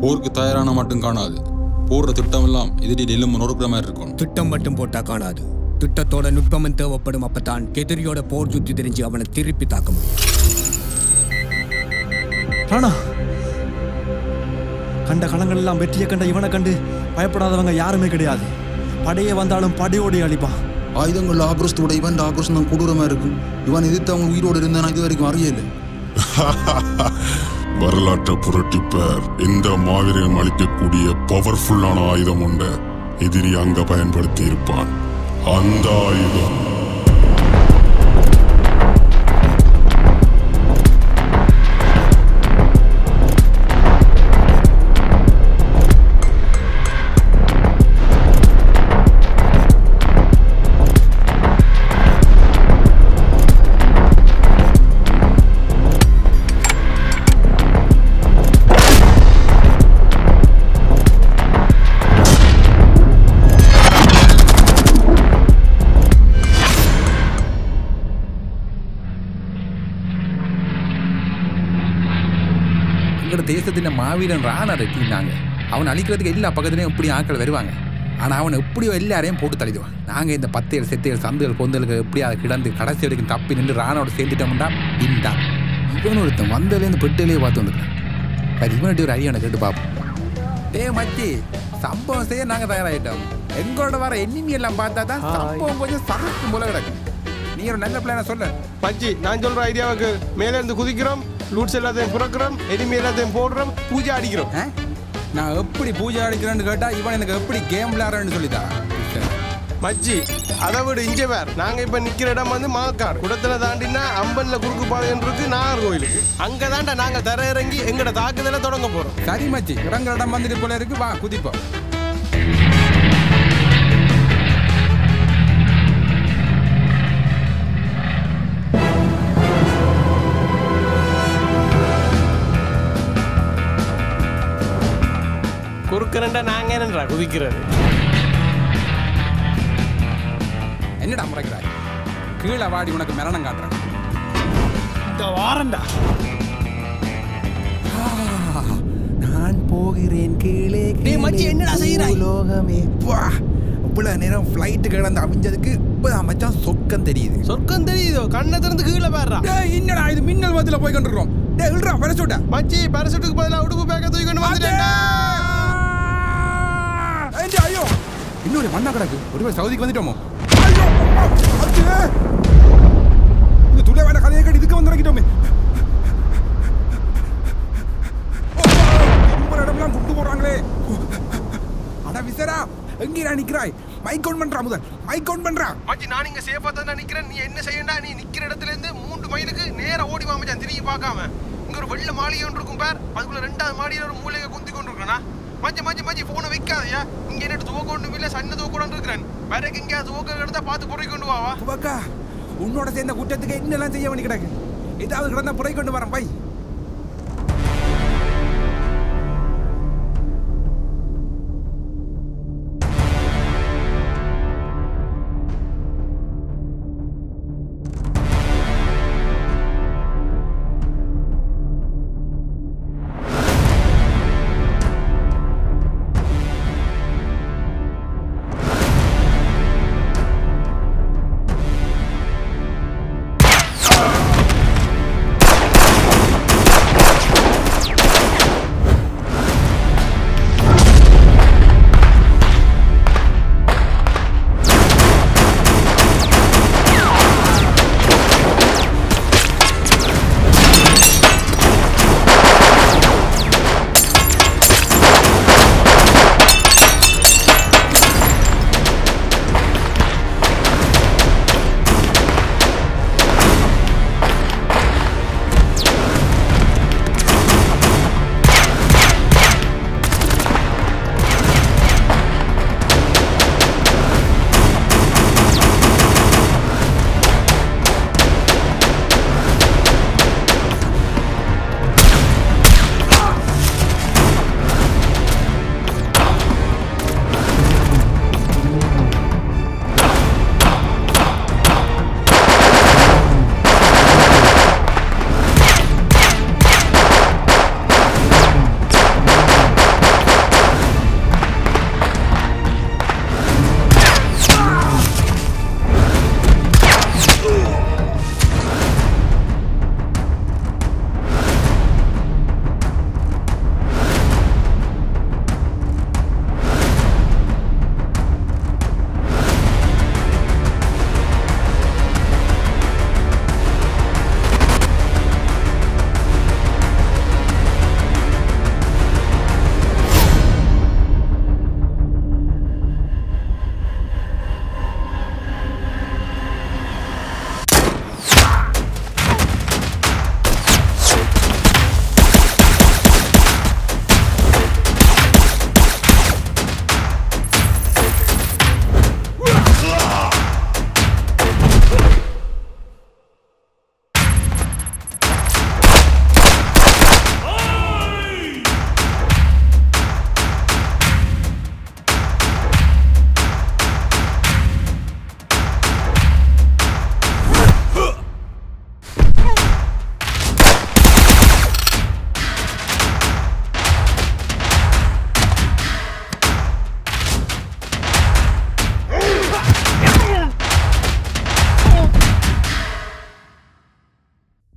போருக்கு தயாரான மட்டும் காணாது போடுற திட்டமெல்லாம் எதிரி எலும்பு நொறுக்கிற மாதிரி இருக்கும் திட்டம் மட்டும் போட்டா காணாது திட்டத்தோட நுட்பமும் தேவைப்படும் அப்பதான் எதிரியோட போர் சுத்தி தெரிஞ்சு அவனை திருப்பி தாக்க முடியும் ராணா கண்ட களங்கள் எல்லாம் வெற்றியை கண்ட இவனை கண்டு பயப்படாதவங்க யாருமே கிடையாது படையே வந்தாலும் படையோடி அழிப்பான் ஆயுதங்கள் ஆக்ரோஷத்தோட இவன் ஆக்ரோஷம் தான் கொடூரமா இருக்கும் இவன் எதிர்த்து அவங்க உயிரோடு இருந்தான் இது வரைக்கும் அறியல வரலாற்றை புரட்டிப்பார் இந்த மாவீரன் அளிக்கக்கூடிய பவர்ஃபுல்லான ஆயுதம் உண்டு எதிரி அங்க பயன்படுத்தி இருப்பான் அந்த ஆயுதம் எங்களோட தேசத்தின் மாவீரன் ராணா ரெட்டினாங்க அவன் அழிக்கிறதுக்கு எல்லா பக்கத்துலையும் எப்படி ஆட்கள் வருவாங்க ஆனால் அவன் எப்படியோ எல்லாரையும் போட்டு தள்ளிடுவான் நாங்கள் இந்த பத்தேழு செத்தேழு சந்துகள் பொந்தலுக்கு எப்படி அதை கிடந்து கடைசி வரைக்கும் தப்பி நின்று ராணோட சேர்ந்துட்டோம்டா இந்தா இவன் ஒருத்தன் வந்ததுலேருந்து பெட்டிலேயே பார்த்து வந்துருக்கான் அது இவன்கிட்ட ஒரு ஐயானை கேட்டு பார்ப்போம் டே மச்சி சம்பவம் செய்ய நாங்கள் தயாராகிட்டோம் எங்களோட வர எண்ணிமி எல்லாம் பார்த்தா தான் சம்பவம் கொஞ்சம் சரக்கும் போல கிடக்கு நீ ஒரு நல்ல பிளான சொல்ல பச்சி நான் சொல்ற ஐடியாவுக்கு மேல இருந்து குதிக்கிறோம் லூட்ஸ் எல்லாத்தையும் புறக்கிறோம் எனிமி எல்லாத்தையும் போடுறோம் பூஜை அடிக்கிறோம் ஆ? நான் எப்படி பூஜை அடிக்கிறேன்னு கேட்டா இவன் எனக்கு எப்படி கேம் விளையாடுறேன்னு சொல்லித்தரான் மச்சி அதை விட இங்க வேற நாங்க இப்ப நிக்கிற இடம் வந்து மாக்காடு குடத்துல தாண்டினா அம்பன்ல குறுக்கு பாதைன்னு இருக்கு நாகர்கோயிலுக்கு அங்க தாண்டா நாங்க தர இறங்கி எங்கட தாக்குதலை தொடங்க போறோம் சரி மச்சி இறங்குற இடம் வந்துட்டு போல இருக்கு வா குதிப்போம் குறுக்கிறண்டா நாங்க என்னன்றா குதிக்கிறது என்னடா முறைக்கிறாய் கீழே வாடி உனக்கு மரணம் காட்டுறேன் வாரண்டா நான் போகிறேன் கீழே டேய் மச்சி, என்னடா செய்றாய்? லோகமே வா இவ்வளவு நேரம் ஃப்ளைட்டு கிடந்து அவிஞ்சதுக்கு இப்பதான் மச்சான் சொக்கம் தெரியுது சொர்க்கம் தெரியுதோ கண்ணை திறந்து கீழே பாடுறா டேய் என்னடா இது மின்னல் மத்தில போய் கொண்டிருக்கோம் டேய் இல்றா பரசுட்ட மச்சி பரிசுட்டுக்கு பதிலா உடுப்பு பேக்க தூக்கி கொண்டு வந்துட்டேன்டா ஏண்டி, ஐயோ இன்னொரு மண்ணா கிடக்கு ஒருவேளை சவுதிக்கு வந்துட்டோமோ ஐயோ அச்சே இந்த துளை வேலை கதையை கேட்டு இதுக்கு வந்து இறங்கிட்டோமே ரொம்ப இடம்லாம் குண்டு போடுறாங்களே அட விசரா எங்கடா நிக்கிறாய் மைக் கவுண்ட் பண்றா முதல் மைக் கவுண்ட் பண்றா மச்சி நான் இங்க சேஃபா தான் நிக்கிறேன் நீ என்ன செய்யண்டா நீ நிக்கிற இடத்துல இருந்து மூன்று மைலுக்கு நேரா ஓடி வா மச்சான் திரும்பி பார்க்காம இங்க ஒரு வெள்ள மாளிகை ஒன்று இருக்கும் பார் அதுக்குள்ள ரெண்டாவது மாடியில ஒரு மூலையை குந்தி கொண்டு இருக்கா மச்சி மச்சி மச்சி போனை வைக்காதயா இங்க என்ன துவக்க ஒன்றும் இல்ல சன்ன துவக்க கொண்டு இருக்கிறேன் வேற எங்கேயாவது துவக்க எடுத்தா பார்த்து பொறி கொண்டு வாவா துவக்கா உன்னோட சேர்ந்த குற்றத்துக்கு என்னெல்லாம் செய்ய வேண்டி கிடக்கு ஏதாவது கிடந்தா புரை கொண்டு வரேன் பை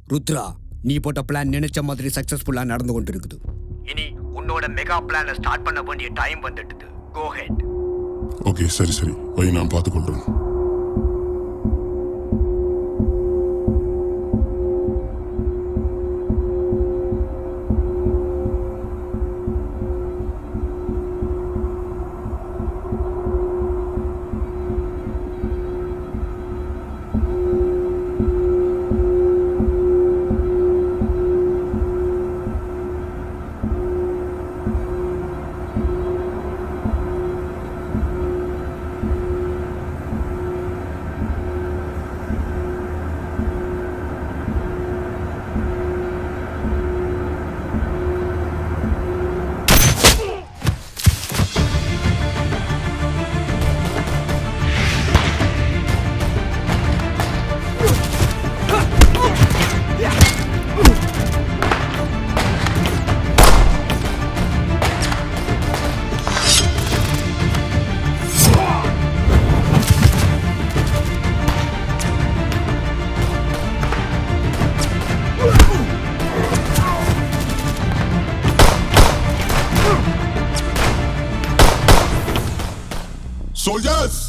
ருத்ரா நீ போட்ட பிளான் நினைச்ச மாதிரி சக்சஸ்ஃபுல்லா நடந்து கொண்டிருக்குது இனி உன்னோட மெகா பிளானை ஸ்டார்ட் பண்ண வேண்டிய டைம் வந்துடுது கோ ஹெட் ஓகே சரி சரி வை நான் பார்த்துக்கொள்றேன் சோல்ஜர்ஸ்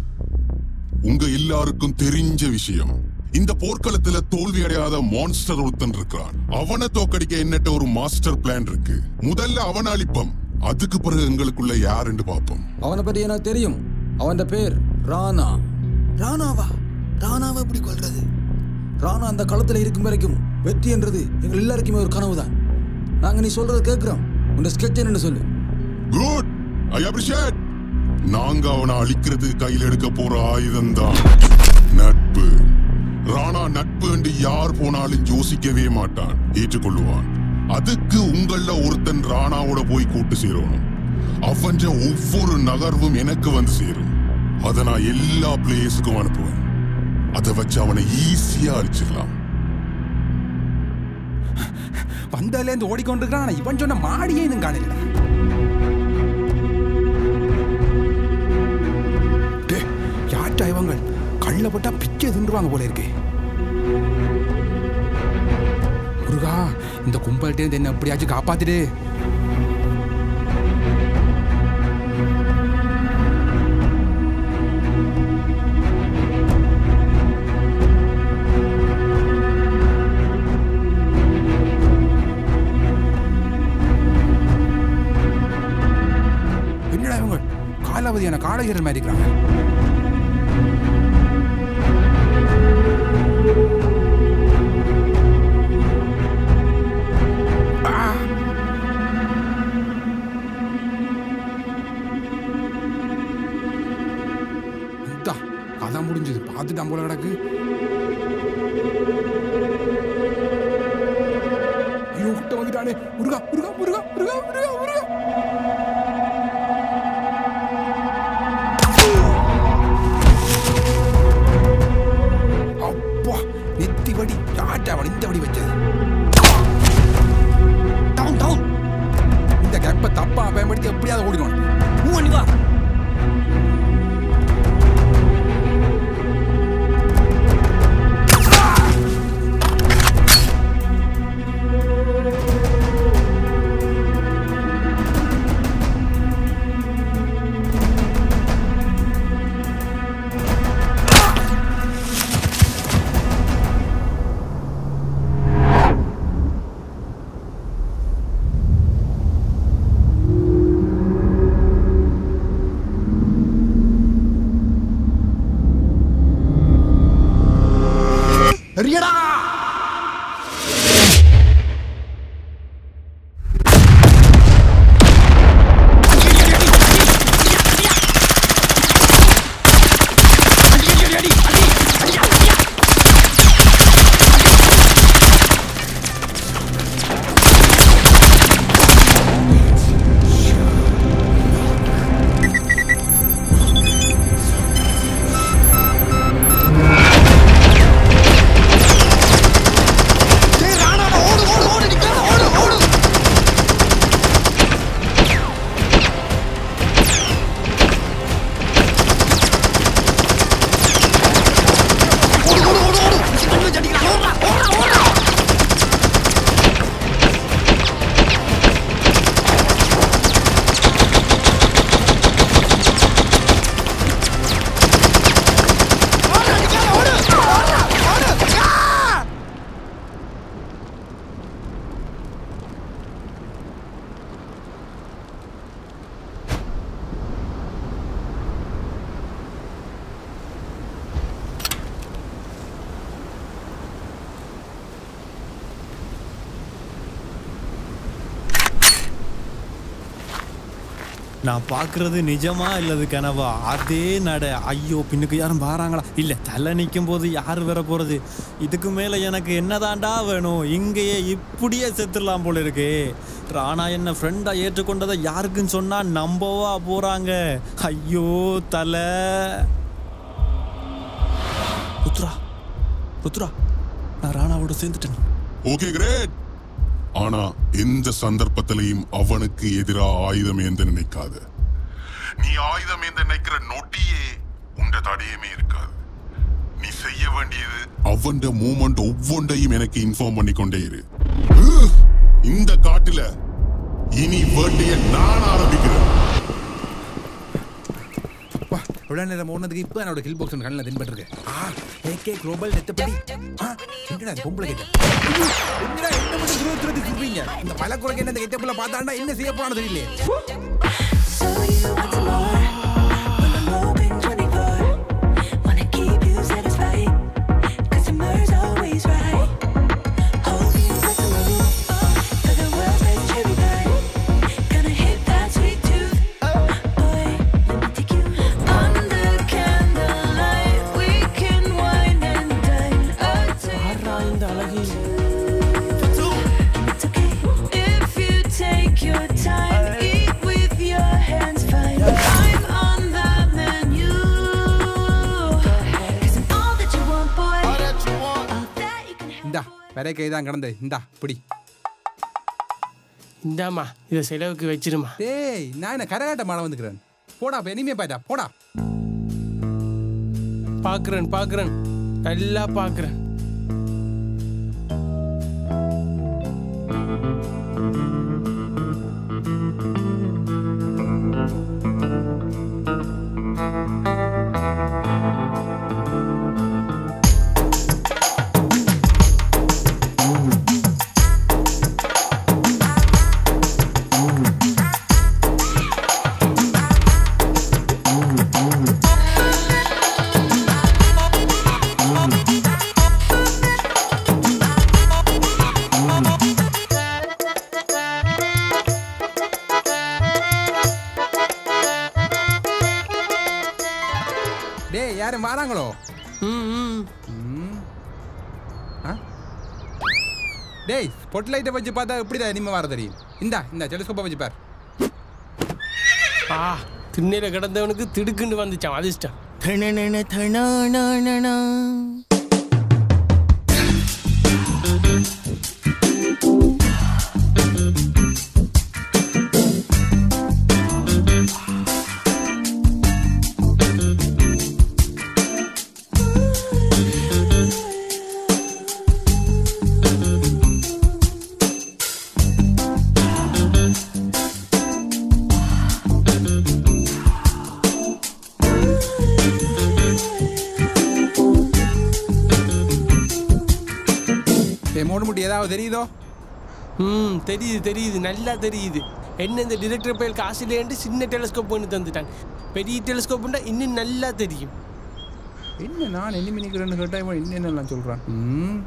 உங்க எல்லாருக்கும் தெரிஞ்ச விஷயம் இந்த போர்க்களத்துல தோல்வி அடையாத மான்ஸ்டர் ஒருத்தன் இருக்கிறான் அவனை தோக்கடிக்க என்னட்ட ஒரு மாஸ்டர் பிளான் இருக்கு முதல்ல அவன் அழிப்பம் அதுக்கு பிறகு எங்களுக்குள்ள யாருன்னு பாப்போம் அவனை பற்றி எனக்கு தெரியும் அவன் பேர் ராணா ராணாவா ராணாவை எப்படி கொள்றது ராணா அந்த களத்தில் இருக்கும் வரைக்கும் வெற்றி என்றது எங்கள் எல்லாருக்குமே ஒரு கனவு தான் நாங்கள் நீ சொல்றதை கேட்குறோம் உன் ஸ்கெட்ச் என்னன்னு சொல்லு குட் ஐ அப்ரிஷியேட் நாங்க அவனை அழிக்கிறது கையில் எடுக்க போற ஆயுதம் தான் நட்பு ராணா நட்பு என்று யார் போனாலும் யோசிக்கவே மாட்டான் ஏற்றுக்கொள்ளுவான் அதுக்கு உங்கள ஒருத்தன் ராணாவோட போய் கூட்டு சேரணும் அவன் ஒவ்வொரு நகர்வும் எனக்கு வந்து சேரும் அதை நான் எல்லா பிளேஸுக்கும் அனுப்புவேன் அதை வச்சு அவனை ஈஸியா அழிச்சிடலாம் வந்ததுலேருந்து ஓடிக்கொண்டிருக்கிறான் ஆனா இவன் சொன்ன மாடியே இன்னும் காணல யார்ட்டா இவங்க கல்ல போட்டா பிச்சை தின்றுவாங்க போல இருக்கு முருகா இந்த கும்பல்கிட்ட இருந்து என்ன எப்படியாச்சும் காப்பாத்திடு என்னடா இவங்க காலாவதியான காலகீரல் மாதிரி இருக்கிறாங்க ஆ! இந்தா, அதான் முடிஞ்சது பார்த்துட்டான் போல கிடக்கு ஐயோ கிட்ட வந்துட்டானே முருகா முருகா முருகா முருகா முருகா முருகா அப்பா நெத்தி வடி யார்ட்ட அவன் இந்த வடி வச்சது டவுன் டவுன் இந்த கப்பை தப்பா பயன்படுத்தி எப்படியாவது ஓடிடுவான் மூவ் பண்ணி வா நான் பார்க்கறது நிஜமா இல்லது கனவா அதே நட ஐயோ பின்னுக்கு யாரும் வாராங்களா இல்ல தலை நிற்கும் போது யார் வர போறது இதுக்கு மேல எனக்கு என்னதாண்டா வேணும் இங்கேயே இப்படியே செத்துடலாம் போல இருக்கு ராணா என்ன ஃப்ரெண்டா ஏற்றுக்கொண்டதை யாருக்குன்னு சொன்னா நம்பவா போறாங்க ஐயோ தலை ருத்ரா ருத்ரா நான் ராணாவோட சேர்ந்துட்டேன் ஓகே கிரேட் ஆனா எந்த சந்தர்ப்பத்திலையும் அவனுக்கு எதிரா ஆயுதம் ஏந்த நினைக்காத நீ ஆயுதம் ஏந்த நினைக்கிற நொட்டியே உண்ட தடையுமே இருக்காது நீ செய்ய வேண்டியது அவன் மூமெண்ட் ஒவ்வொன்றையும் எனக்கு இன்ஃபார்ம் பண்ணி கொண்டே இரு உஹ்! இந்த காட்டுல இனி வேட்டைய நான் ஆரம்பிக்கிறேன் வா எவ்வளோ நேரம் ஓடுனதுக்கு இப்போ என்னோட ஹில் பாக்ஸ் கண்ணில் தென்பட்டிருக்கு ஆ ஏகே குளோபல் நெத்தப்படி ஆ என்னடா அது பொம்பளை கேட்ட என்னடா என்ன மட்டும் துருவ துருவத்துக்கு சொல்றீங்க இந்த பல குறைக்கு என்ன இந்த கெட்டப்புல பார்த்தாண்டா என்ன செய்ய போறான்னு தெரியலையே So you want some more? When I'm open 24, wanna keep you satisfied. Customers always right. Hope you want some room for the world's best cherry pie. Gonna hit that sweet tooth. Boy, let me take you under candlelight. We can wine and dine. A taste It's okay if you take your time. Eat with your hands, fine. I'm on the menu. 'Cause I'm all that you want, boy. All that you can have. இந்தா வேற கை தான் கிடந்து இந்தா பிடி இந்தாம்மா இதை செலவுக்கு வச்சிருமா டேய் நான் என்ன கரகாட்ட மாலை வந்துக்கிறேன் போடா இப்போ இனிமே பாய்டா போடா பார்க்குறேன் பார்க்குறேன் நல்லா பார்க்குறேன் டேய் யாரும் வராங்களோ ம் ம் ம். ஆ? டேய் ஸ்பாட் லைட்டை வச்சு பார்த்தா எப்படிடா இனிமே வர தெரியும் இந்தா இந்த டெலிஸ்கோப்பை வச்சு பார் ஆ திண்ணையில் கிடந்தவனுக்கு திடுக்குன்னு வந்துச்சான் அதிர்ஷ்டம் டேய் மூணு முட்டி ஏதாவது தெரியுதோ ம் தெரியுது தெரியுது நல்லா தெரியுது என்ன இந்த டிரெக்டர் பயல் காசுலேண்டு சின்ன டெலிஸ்கோப் ஒன்று தந்துட்டான் பெரிய டெலிஸ்கோப்னா இன்னும் நல்லா தெரியும் என்ன நான் எனிமி நிற்கிறேன்னு கேட்டா இவன் என்னென்னலாம் சொல்கிறான் ம்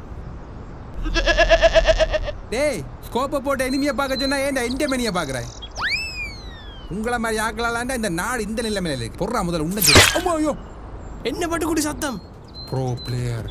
டேய் ஸ்கோப்பை போட்டு எனிமியை பார்க்க சொன்னா ஏன்டா எந்த மணியை பார்க்குறேன் உங்களை மாதிரி ஆக்கலாம்டா இந்த நாடு இந்த நிலைமையில இருக்கு பொறா முதல்ல உன்னை சொல்லு. அம்மா ஐயோ என்ன பட்டுக்குடி சத்தம் ப்ரோ பிளேயர்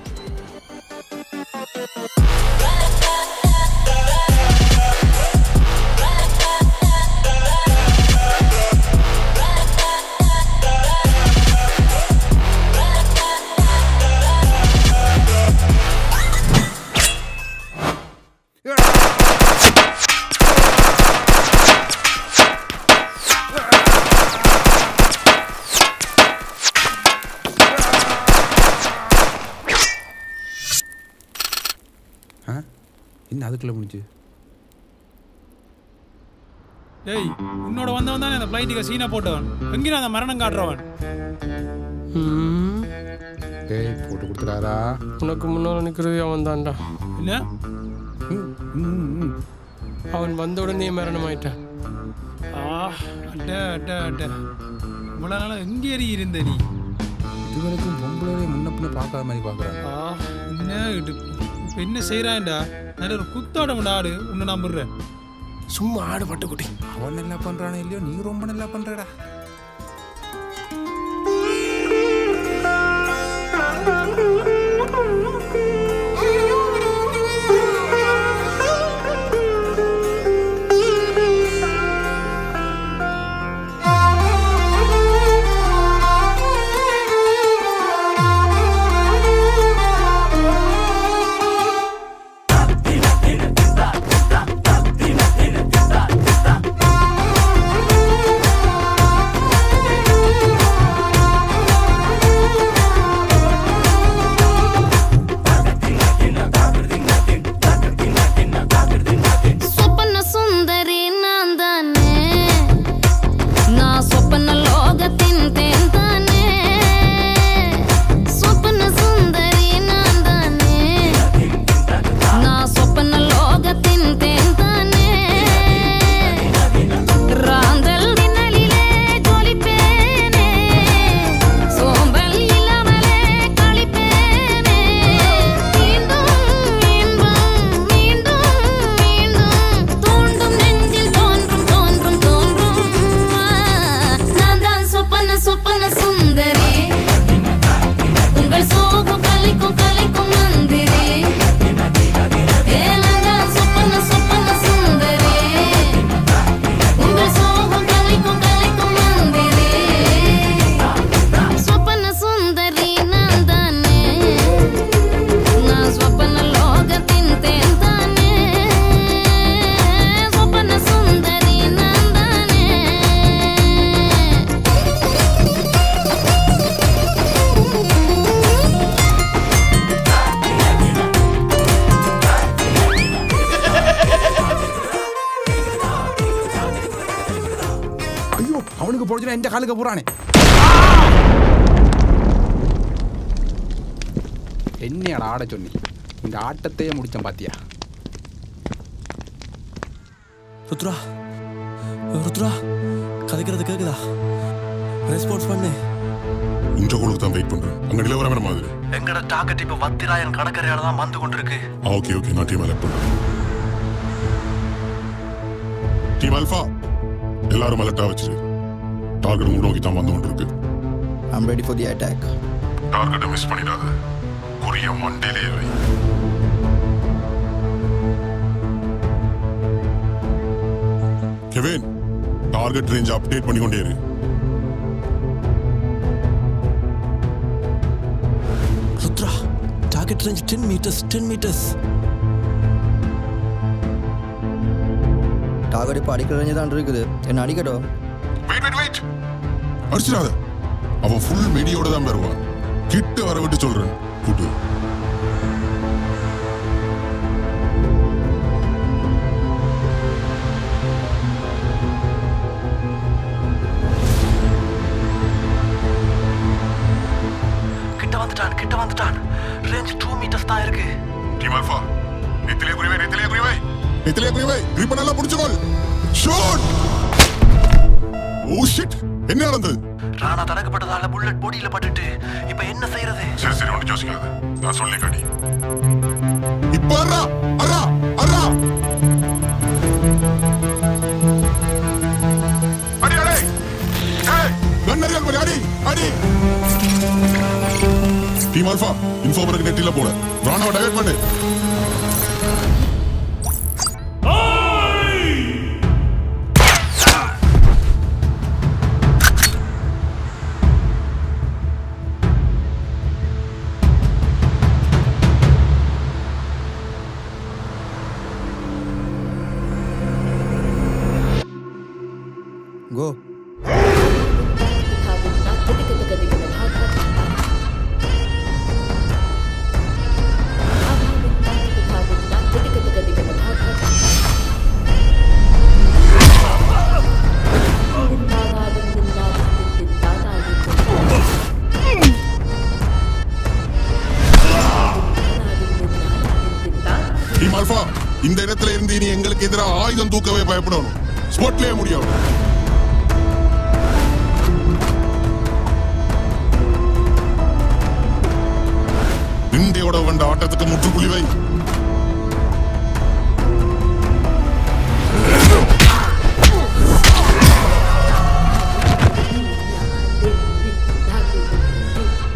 ஆ என்ன அதுக்குள்ளே முடிஞ்சு டேய் உன்னோட வந்தவன் தானே அந்த ஃப்ளைட்டுக்கு சீனை போட்டவன் எங்கே அந்த மரணம் காட்டுறவன் ம், டேய் போட்டு கொடுத்துறாரா உனக்கு முன்னால் நிற்கிறது அவன் தான்டா என்ன ம், ம், ம். அவன் வந்த உடனே மரணமாயிட்டான் ஆ அட்ட அட்ட அட்ட இவ்வளோ நாளாக எங்கே ஏறி இருந்த நீ இதுவரைக்கும் பொம்பளை முன்ன பின்ன பார்க்காத மாதிரி பார்க்குறேன் ஆ என்ன இது இப்போ என்ன செய்கிறான்டா நல்ல ஒரு குத்தோட ஆடு உன்னை நம்புறேன் சும்மா ஆடு பட்டுக்குட்டி அவன் நல்லா பண்றானோ இல்லையோ நீ ரொம்ப நல்லா பண்றடா சொப்பன சுந்தரி நான் தானே நான் சொப்பன லோகத்தின் தேன் தானே சொப்பன சுந்தரி நான் தானே நான் சொப்பன லோகத்தின் தேன் தானே ராந்தல் மின்னலிலே ஜொலிப்பேனே சோம்பல் இல்லாமலே களிப்பேனே மீண்டும் மீண்டும் மீண்டும் மீண்டும் தோண்டும் நெஞ்சில் தோன்றும் தோன்றும் தோன்றும் நான் தான் சொப்பன சொப்பன சுந்தரி உங்கள் சோகம் கலைக்கும் கலைக்கும் மந்திரி ஏ நான் தான் சொப்பன சொப்பன சுந்தரி உங்கள் சோகம் கலைக்கும் கலைக்கும் மந்திரி சொப்பன சுந்தரி நான் தானே நான் சொப்பன லோகத்தின் தேன் தானே சொப்பன சுந்தரி நான் தானே ஐயோ அவனுக்கு போடுச்சுனா எந்த காலுக்கு போறானே என்னையாடா ஆட சொன்னி இந்த ஆட்டத்தையே முடிச்சேன் பாத்தியா ருத்ரா ருத்ரா கதைக்கிறது கேக்குதா ரெஸ்பான்ஸ் பண்ணு உஞ்ச குழுக்கு தான் வெயிட் பண்றேன் அங்க நிலவரம் என்ன மாதிரி எங்கட டாக்கெட் இப்ப வத்திராயன் கடற்கரையால தான் வந்து கொண்டிருக்கு ஆ ஓகே ஓகே நான் டீம் அலர்ட் பண்றேன் டீம் அல்ஃபா எல்லாரும் அலர்ட்டா வச்சிரு டார்கெட் உங்க நோக்கி தான் வந்து கொண்டிருக்கு I'm ready for the attack டார்கெட்டை மிஸ் பண்ணிடாத குறிய மண்டையிலே வை கெவின் டார்கெட் ரேஞ்ச் அப்டேட் பண்ணி கொண்டே இரு Rudra target range ten meters ten meters target இப்போ அடிக்கிற ரேஞ்சு தான் இருக்குது என்ன அடிக்கட்டும் வெயிட் வெயிட் வெயிட் அடிச்சிடாத அவன் ஃபுல் மெடியோட தான் வருவான் கிட்ட வர விட்டு சொல்றேன் கூட்டு கிட்ட வந்துட்டான் கிட்ட வந்துட்டான் ரேஞ்ச் டூ மீட்டர்ஸ் தான் இருக்கு டீம் அல்ஃபா நெத்திலே குறிவை நெத்திலே குறிவை நெத்திலே குறிவை கிரிப்ப நல்லா புடிச்சுக்கோள் ஷூட் ஓ ஷிட் என்ன நடந்தது ராணா தடக்கப்பட்டதால புல்லட் பொடியில பட்டுட்டு இப்ப என்ன செய்யறது சரி சரி ஒன்று யோசிக்காத நான் சொல்லி கடி இப்ப அரா அரா அரா அடி அடி ஏய் கண்ணர்கள் போய் அடி அடி டீம் அல்ஃபா இன்ஃபோ பிறகு நெட்டில போட ராணாவை டைவர்ட் பண்ணு கோ டீம் அல்ஃபா இந்த இடத்துல இருந்து இனி எங்களுக்கு எதிராக ஆயுதம் தூக்கவே பயப்படணும் ஸ்பாட்லயே முடியும் இந்தியோட வந்த ஆட்டத்துக்கு முற்றுப்புள்ளி வை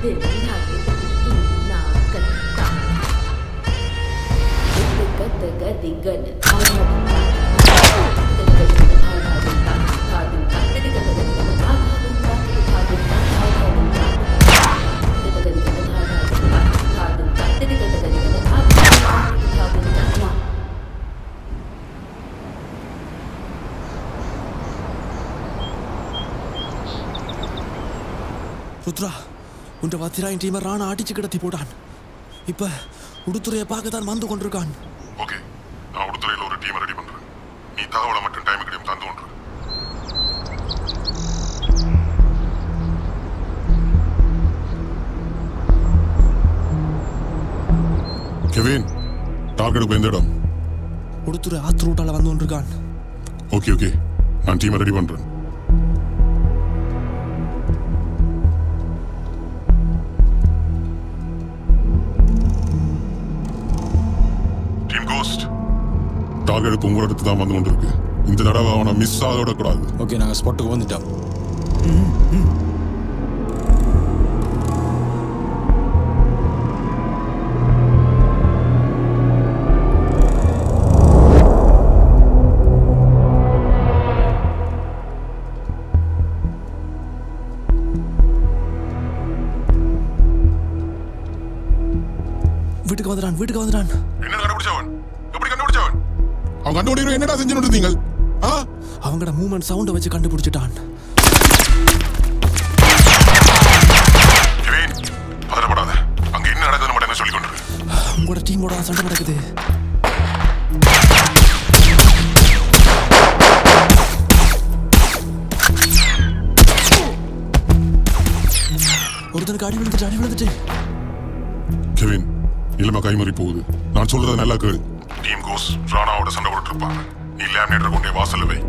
ருத்ரா உன் வத்திராயின் டீமை ராணா அடிச்சு கிடத்தி போட்டான் இப்ப உடுத்துறையை பார்க்க தான் வந்து கொண்டிருக்கான் ஓகே நான் உடுத்துறையில் ஒரு டீமை ரெடி பண்றேன் நீ தகவலை மட்டும் டைம் கிடையும் தந்து ஒன்று கெவின் டார்கெட்டுக்கு எந்த இடம் உடுத்துறை ஆத்து ரூட்டால வந்து கொண்டிருக்கான் ஓகே ஓகே நான் டீமை ரெடி பண்றேன் டீம் கோஸ்ட் டார்கெட் உங்க இடத்து தான் வந்து கொண்டிருக்கு இந்த தடவை அவனை மிஸ் ஆக விடக்கூடாது ஓகே நாங்கள் ஸ்பாட்டுக்கு வந்துட்டோம் வீட்டுக்கு வந்துடான் வீட்டுக்கு வந்துடான் என்ன கண்டுபிடிச்சவன் எப்படி கண்டுபிடிச்சவன் அவன் கண்டுபிடிக்கிற என்னடா செஞ்சுட்டு இருந்தீங்க ஆ அவங்களோட மூமெண்ட் சவுண்டை வச்சு கண்டுபிடிச்சிட்டான் கெவின் பதறப்படாத அங்க என்ன நடக்குதுன்னு மட்டும் என்ன சொல்லி கொண்டு உங்களோட டீமோட தான் சண்டை நடக்குது ஒருத்தனுக்கு அடி விழுந்துட்டு அடி விழுந்துட்டு கெவின் நிலைமை கைமறி போகுது நான் சொல்றத நல்லா கேளு டீம் கோஸ் ராணாவோட சண்டை போட்டு இருப்பாங்க நீ லேமினேட்டர் கொண்டே வாசல்ல வை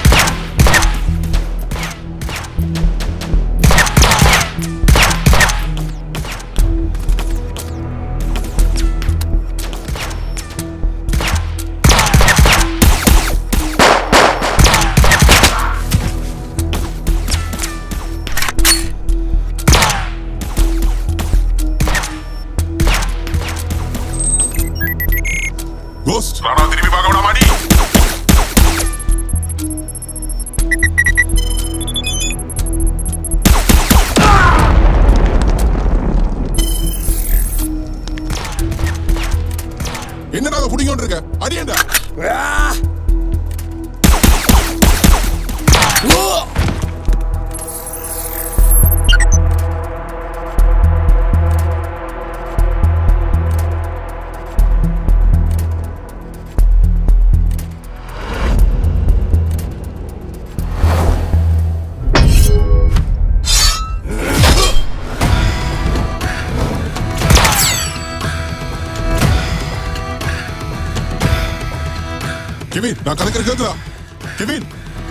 கோஸ்ட் ராணா திரும்பி பார்க்க விட மாட்டி என்னடா அதை புடிங்கோண்டு இருக்க அடியேண்டா கெவின் நான் கலக்கிற கேக்குறா கெவின்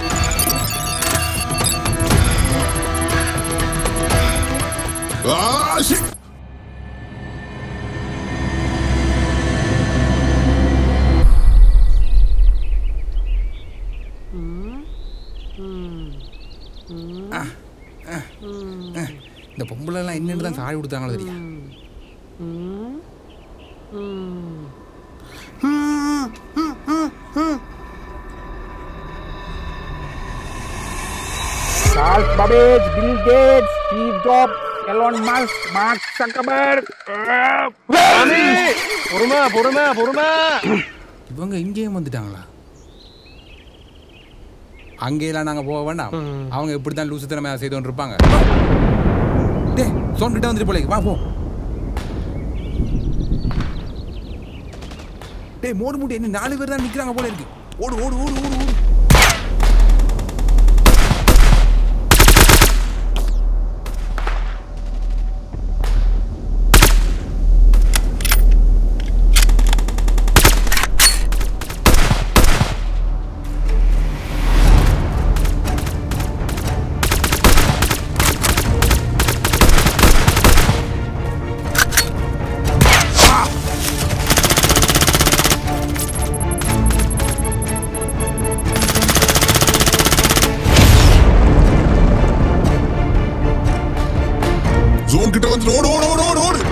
ஆ shit. இந்த பொம்பளை எல்லாம் என்னன்னு தான் சாடி கொடுத்தாங்களோ தெரியும் Charles Babbage, Bill Gates, Steve Jobs, Elon Musk, Mark Zuckerberg. பொறுமை பொறுமை பொறுமை இவங்க இங்கேயும் வந்துட்டாங்களா அங்கேயெல்லாம் நாங்க போக வேண்டாம் அவங்க எப்படி தான் லூசு திறமை செய்து கொண்டு இருப்பாங்க டே சோன் கிட்ட வந்துட்டு போல வா போ டேய் மோடு மூடி என்ன நாலு பேர் தான் நிக்கிறாங்க போல இருக்கு ஓடு ஓடு ஓடு ஓடு ஓடு அவன் கிட்ட வந்து ஓடு ஓடு ஓடு ஓடு ஓடு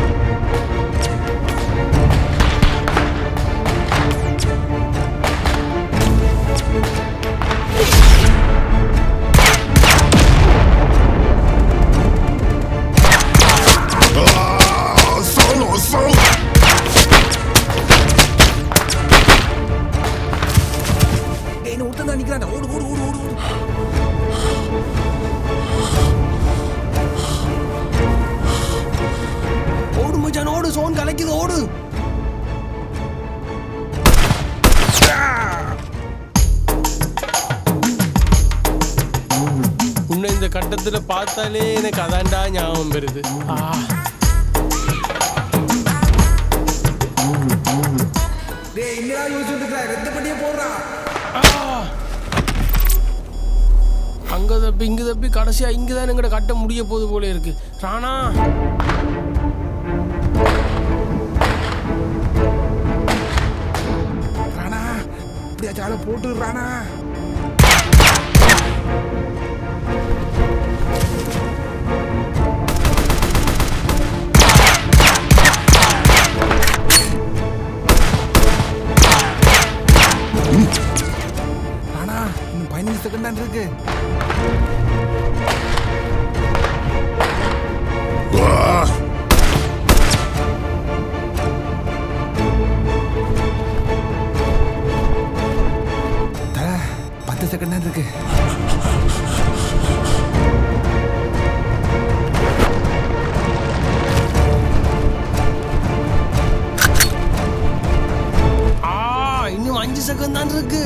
Ah, solo, solo. டேய் என்ன ஒருத்தன் தான் நிக்கிறான்டா ஓடு ஓடு ஓடு ஓடு ஓடு ஓடு மச்சான் ஓடு சோன் கலைக்குது ஓடு உன்னை இந்த கட்டத்துல பார்த்தாலே எனக்கு அதான்டா ஞாபகம் வருது ஆ டேய் என்னடா யோசிச்சுட்டு இருக்கா ரத்த பண்ணியே போடுறா அங்க தப்பி இங்க தப்பி கடைசியா இங்க தான் எங்கட கட்ட முடிய போகுது போல இருக்கு ராணா ராணா இப்படியாச்சும் ஆளை போட்டு ராணா ராணா இன்னும் பதினஞ்சு செகண்ட் தான் இருக்கு Ah. தல பத்து செகண்ட் தான் இருக்கு ஆ இன்னும் அஞ்சு செகண்ட் தான் இருக்கு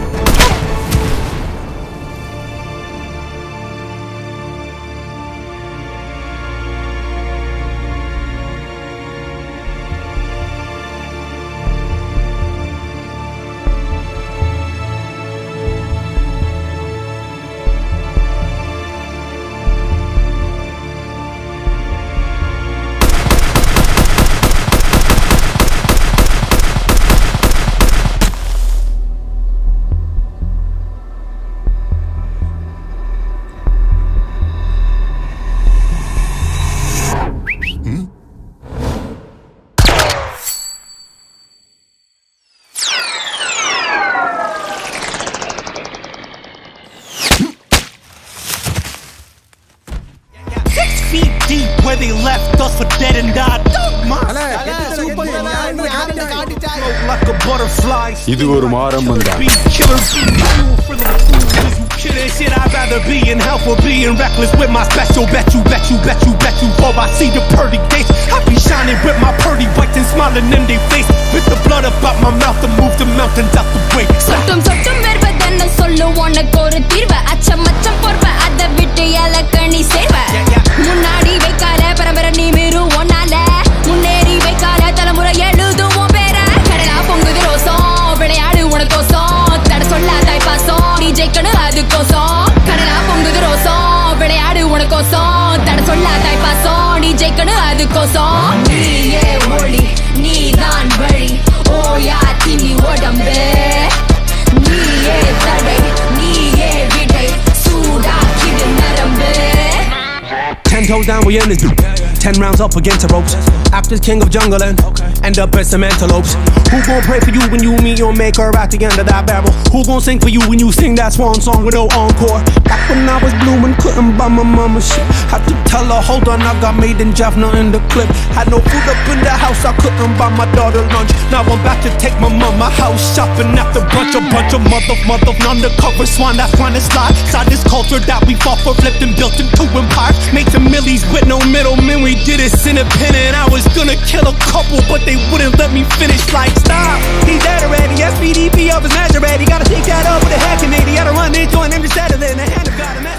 feet deep where they left us for dead and died. Like a butterfly. இது ஒரு மாரம்பம் தான் Be killer, be cool for the fools. You kidding shit, I'd rather be in hell for being reckless with my special. Bet you, bet you, bet you, bet you. Oh, I see the purdy gates. I be shining with my purdy whites and smiling in their face. With the blood up out my mouth to move the mountains out the way. சொட்டும் சொட்டும் வருவதென்ன சொல்லு உனக்கு ஒரு தீர்வு அச்சம் அச்சம் பொறுப்ப அதை விட்டு இலக்கணி சேர்வ முன்னாடி வைக்கால பரம்பரை நீ மீறு ஒன்னால முன்னேறி வைக்கால தலைமுறை எழுதுவோம் பேர கடலா பொங்குது ரோசம் விளையாடு உனக்கோசம் தட சொல்லாதாய் பாசம் நீ ஜெயிக்கணும் அதுக்கோசம் கடலா பொங்குது ரோசம் விளையாடு உனக்கோசம் தட சொல்லாதாய் பாசம் நீ ஜெயிக்கணும் அதுக்கோசம் நீயே ஒளி நீதான் வழி ஓயா திணி உடம்பு நீயே தடை நீயே விடை சூடாக்கிடு நரம்பு Ten toes down, we in this dude. Ten rounds up against the ropes. After king of jungle and end up as some antelopes. Who gon' pray for you when you meet your maker at the end of that barrel? Who gon' sing for you when you sing that swan song with no encore? Back when I was blooming, couldn't buy my mama shit. Had to tell her, hold on, I got made in Jaffna in the clip. Had no food up in the house, I couldn't buy my daughter lunch. Now I'm back to take my mama house shopping after brunch. A bunch of mother, mother, undercover swan that's trying to slide. Side this culture that we fought for, flipped and built into empires. Made some millies with no middlemen, we did it independent. I was gonna kill a couple, but they wouldn't let me finish. Like, stop, he's dead already. SPDP of his measure ready. Gotta take that up with a head Canadian. Gotta run into an empty settling. The hand of God, a man.